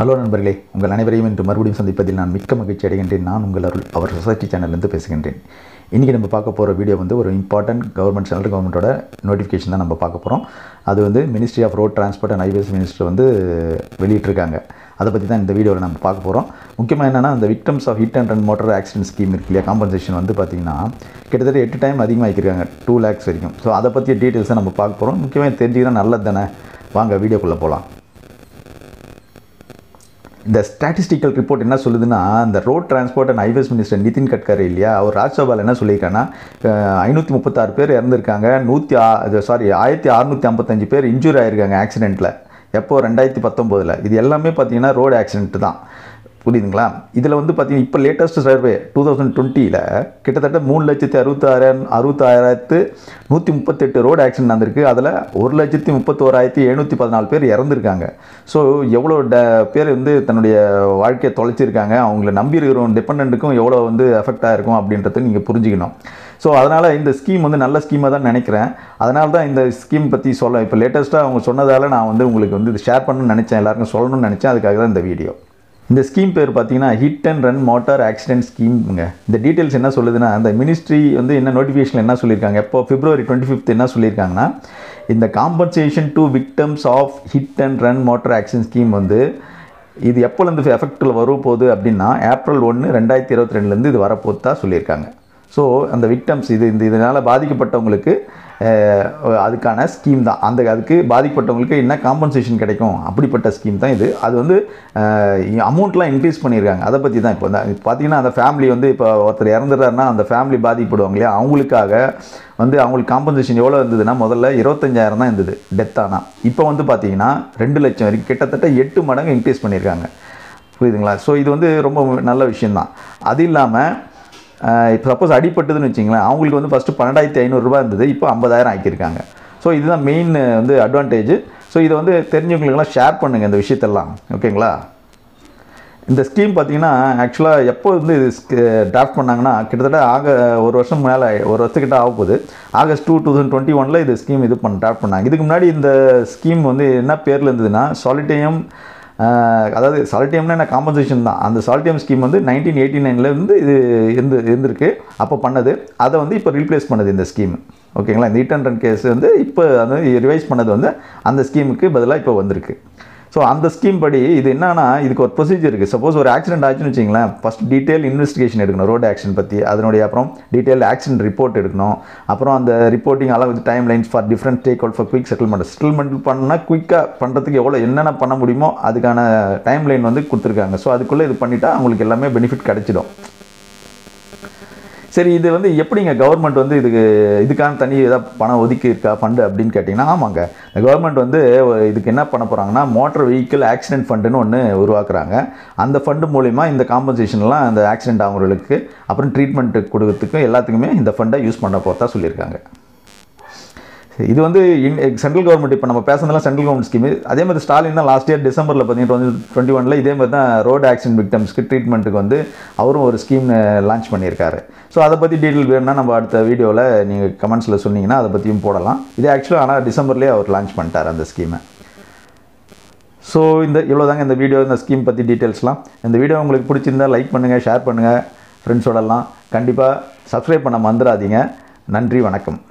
hello நண்பர்களே உங்கள் அனைவரையும் இன்று மறுபடியும் சந்திப்பதில் நான் மிக்க மகிழ்ச்சி அடைகின்றேன் நான் உங்கள் அருள் அவர் சொசைட்டி சேனல்லேருந்து பேசுகின்றேன் இன்றைக்கி நம்ம பார்க்க போகிற வீடியோ வந்து ஒரு இம்பார்ட்டன்ட் கவர்மெண்ட் சென்ட்ரல் கவர்மெண்ட்டோட நோட்டிஃபிகேஷன் தான் நம்ம பார்க்க போகிறோம் அது வந்து ministry of road transport and highways minister வந்து வெளியிட்டிருக்காங்க அதை பற்றி தான் இந்த வீடியோவில் நம்ம பார்க்க போகிறோம் முக்கியமாக என்னென்னா அந்த victims of hit and run motor accident scheme இருக்கு இல்லையா காம்பன்சேஷன் வந்து பார்த்திங்கன்னா கிட்டத்தட்ட எட்டு டைம் அதிகமாகிருக்காங்க டூ லேக்ஸ் வரைக்கும் ஸோ அதை பற்றிய டீட்டெயில்ஸை நம்ம பார்க்க போகிறோம் முக்கியமாக தெரிஞ்சுக்கினா நல்லது தானே வாங்க வீடியோக்குள்ளே போகலாம் இந்த ஸ்டாட்டிஸ்டிக்கல் ரிப்போர்ட் என்ன சொல்லுதுன்னா இந்த road transport and highways minister Nitin Gadkari இல்லையா அவர் ராஜ்சபாவில் என்ன சொல்லியிருக்காங்கன்னா ஐநூற்றி முப்பத்தாறு பேர் இறந்துருக்காங்க நூற்றி ஆ சாரி ஆயிரத்தி அறநூற்றி ஐம்பத்தஞ்சு பேர் இன்ஜூரி ஆயிருக்காங்க ஆக்சிடெண்ட்டில் எப்போ ரெண்டாயிரத்தி பத்தொம்போதில் இது எல்லாமே பார்த்தீங்கன்னா ரோடு ஆக்சிடென்ட் தான் புரியுதுங்களா இதில் வந்து பார்த்தீங்கன்னா இப்போ லேட்டஸ்ட் சர்வே டூ தௌசண்ட் டுவெண்ட்டியில் கிட்டத்தட்ட மூணு லட்சத்தி அறுபத்தாயிரம் அறுபத்தாயிரத்து நூற்றி முப்பத்தெட்டு ரோடு ஆக்சிடென்ட் வந்திருக்கு அதில் ஒரு லட்சத்தி முப்பத்தோராயிரத்தி எழுநூற்றி பதினாலு பேர் இறந்துருக்காங்க ஸோ எவ்வளோ ட பேர் வந்து தன்னுடைய வாழ்க்கையை தொலைச்சிருக்காங்க அவங்கள நம்பி இருக்கிற டிபெண்ட்டுக்கும் எவ்வளோ வந்து எஃபெக்ட் ஆகிருக்கும் அப்படின்றத நீங்கள் புரிஞ்சுக்கணும் ஸோ அதனால் இந்த ஸ்கீம் வந்து நல்ல ஸ்கீமாக தான் நினைக்கிறேன் அதனால தான் இந்த ஸ்கீம் பற்றி சொல்ல இப்போ லேட்டஸ்ட்டாக அவங்க சொன்னதால் நான் வந்து உங்களுக்கு வந்து இது ஷேர் பண்ணணும்னு நினச்சேன் எல்லாருக்கும் சொல்லணும்னு நினச்சேன் அதுக்காக தான் இந்த வீடியோ இந்த ஸ்கீம் பேர் பார்த்தீங்கன்னா hit and run motor accident ஸ்கீம்ங்க இந்த டீட்டெயில்ஸ் என்ன சொல்லுதுன்னா அந்த மினிஸ்ட்ரி வந்து என்ன நோட்டிஃபிகேஷன் என்ன சொல்லியிருக்காங்க எப்போ பிப்ரவரி டுவெண்ட்டி ஃபிஃப்த் என்ன சொல்லியிருக்காங்கன்னா இந்த compensation to victims of hit and run motor accident scheme வந்து இது எப்போலேருந்து எஃபெக்டில் வரும் போகுது அப்படின்னா ஏப்ரல் ஒன்று ரெண்டாயிரத்தி இருபத்தி ரெண்டுலேருந்து இது வரப்போது தான் சொல்லியிருக்காங்க ஸோ அந்த விக்டம்ஸ் இது இந்த இதனால் பாதிக்கப்பட்டவங்களுக்கு அதுக்கான ஸ்கீம் தான் அந்த அதுக்கு பாதிக்கப்பட்டவங்களுக்கு என்ன காம்பன்சேஷன் கிடைக்கும் அப்படிப்பட்ட ஸ்கீம் தான் இது அது வந்து அமௌண்ட்லாம் இன்க்ரீஸ் பண்ணியிருக்காங்க அதை பற்றி தான் இப்போ பார்த்தீங்கன்னா அந்த ஃபேமிலி வந்து இப்போ ஒருத்தர் இறந்துடுறாருன்னா அந்த ஃபேமிலி பாதிக்கப்படுவாங்க இல்லையா அவங்களுக்காக வந்து அவங்களுக்கு காம்பன்சேஷன் எவ்வளோ இருந்ததுன்னா முதல்ல இருபத்தஞ்சாயிரம் தான் இருந்தது டெத் ஆனால் இப்போ வந்து பார்த்தீங்கன்னா ரெண்டு லட்சம் வரைக்கும் கிட்டத்தட்ட எட்டு மடங்கு இன்க்ரீஸ் பண்ணியிருக்காங்க புரியுதுங்களா ஸோ இது வந்து ரொம்ப நல்ல விஷயந்தான் அது இல்லாமல் இப்போ சப்போஸ் அடிப்பட்டதுன்னு வச்சிங்களேன் அவங்களுக்கு வந்து ஃபஸ்ட்டு பன்னெண்டாயிரத்தி ஐநூறுரூபா இருந்தது இப்போ ஐம்பதாயிரம் ஆக்கியிருக்காங்க ஸோ இதுதான் மெயின் வந்து அட்வான்டேஜ் ஸோ இதை வந்து தெரிஞ்சவங்களுக்கெல்லாம் ஷேர் பண்ணுங்கள் இந்த விஷயத்தெல்லாம் ஓகேங்களா இந்த ஸ்கீம் பார்த்தீங்கன்னா ஆக்சுவலாக எப்போ வந்து இது டிராஃப்ட் பண்ணாங்கன்னா கிட்டத்தட்ட ஆக ஒரு வருஷம் மேலே ஒரு வருஷத்துக்கிட்ட ஆக போகுது ஆகஸ்ட் டூ தௌசண்ட் டுவெண்ட்டி ஒனில் இது ஸ்கீம் இது பண்ண டிராஃப்ட் பண்ணாங்க இதுக்கு முன்னாடி இந்த ஸ்கீம் வந்து என்ன பேரில் இருந்ததுன்னா சாலிட்டேயம் அதாவது சால்டியம்னா என்ன காம்பன்சேஷன் தான் அந்த சால்டியம் ஸ்கீம் வந்து நைன்டீன் எயிட்டி நைன்லேருந்து இது இருந்து இருந்திருக்கு அப்போ பண்ணது அதை வந்து இப்போ ரீப்ளேஸ் பண்ணது இந்த ஸ்கீம் ஓகேங்களா இந்த ஹிட் அண்ட் ரன் கேஸ் வந்து இப்போ அந்த ரிவைஸ் பண்ணது வந்து அந்த ஸ்கீமுக்கு பதிலாக இப்போ வந்திருக்கு ஸோ அந்த ஸ்கீம் படி இது என்னன்னா இதுக்கு ஒரு ப்ரொசீஜர் இருக்குது சப்போஸ் ஒரு ஆக்சிடென்ட் ஆச்சுன்னு வச்சிங்களேன் ஃபஸ்ட் டீட்டெயில் இன்வெஸ்டிகேஷன் எடுக்கணும் ரோடு ஆக்சிடென்ட் பற்றி அதனுடைய அப்புறம் டீட்டெயில் ஆக்சிடென்ட் ரிப்போர்ட் எடுக்கணும் அப்புறம் அந்த ரிப்போர்ட்டிங் அளவு with time lines for different take out for quick settlement settlement பண்ணால் குயிக்காக பண்ணுறதுக்கு எவ்வளோ என்னென்ன பண்ண முடியுமோ அதுக்கான டைம் லைன் வந்து கொடுத்துருக்காங்க ஸோ அதுக்குள்ளே இது பண்ணிட்டா அவங்களுக்கு எல்லாமே பெனிஃபிட் கிடைச்சிடும் சரி இது வந்து எப்படிங்க கவர்மெண்ட் வந்து இதுக்கு இதுக்கான தனி ஏதாவது பணம் ஒதுக்கி இருக்கா ஃபண்டு அப்படின்னு கேட்டிங்கன்னா ஆமாங்க இந்த கவர்மெண்ட் வந்து இதுக்கு என்ன பண்ண போகிறாங்கன்னா மோட்டர் வெஹிக்கிள் ஆக்சிடென்ட் ஃபண்டுன்னு ஒன்று உருவாக்குறாங்க அந்த ஃபண்டு மூலிமா இந்த காம்பன்சேஷன்லாம் அந்த ஆக்சிடென்ட் ஆகிறவங்களுக்கு அப்புறம் ட்ரீட்மெண்ட் கொடுக்கறதுக்கும் எல்லாத்துக்குமே இந்த ஃபண்டை யூஸ் பண்ண போகிறதா சொல்லியிருக்காங்க இது வந்து சென்ட்ரல் கவர்மெண்ட் இப்போ நம்ம பேசுனதெல்லாம் சென்ட்ரல் கவர்மெண்ட் ஸ்கீம் அதே மாதிரி ஸ்டாலின் தான் லாஸ்ட் இயர் டிசம்பரில் பார்த்தீங்கன்னா டுவெண்ட்டி ஒனில் இதே மாதிரி தான் ரோடு ஆக்சிடென்ட் விக்டம்ஸ்க்கு ட்ரீட்மெண்ட்டுக்கு வந்து அவரும் ஒரு ஸ்கீம் லான்ச் பண்ணியிருக்காரு ஸோ அதை பற்றி டீட்டெயில் வேணும்னா நம்ம அடுத்த வீடியோவில் நீங்கள் கமெண்ட்ஸில் சொன்னீங்கன்னா அதை பற்றியும் போடலாம் இது ஆக்சுவலாக ஆனால் டிசம்பர்லேயே அவர் லான்ச் பண்ணிட்டார் அந்த ஸ்கீமை ஸோ இந்த இவ்வளோ தாங்க இந்த வீடியோ இந்த ஸ்கீம் பற்றி டீட்டெயில்ஸ்லாம் இந்த வீடியோ உங்களுக்கு பிடிச்சிருந்தா லைக் பண்ணுங்கள் ஷேர் பண்ணுங்கள் ஃப்ரெண்ட்ஸோடலாம் கண்டிப்பாக சப்ஸ்கிரைப் பண்ண மறந்துடாதீங்க நன்றி வணக்கம்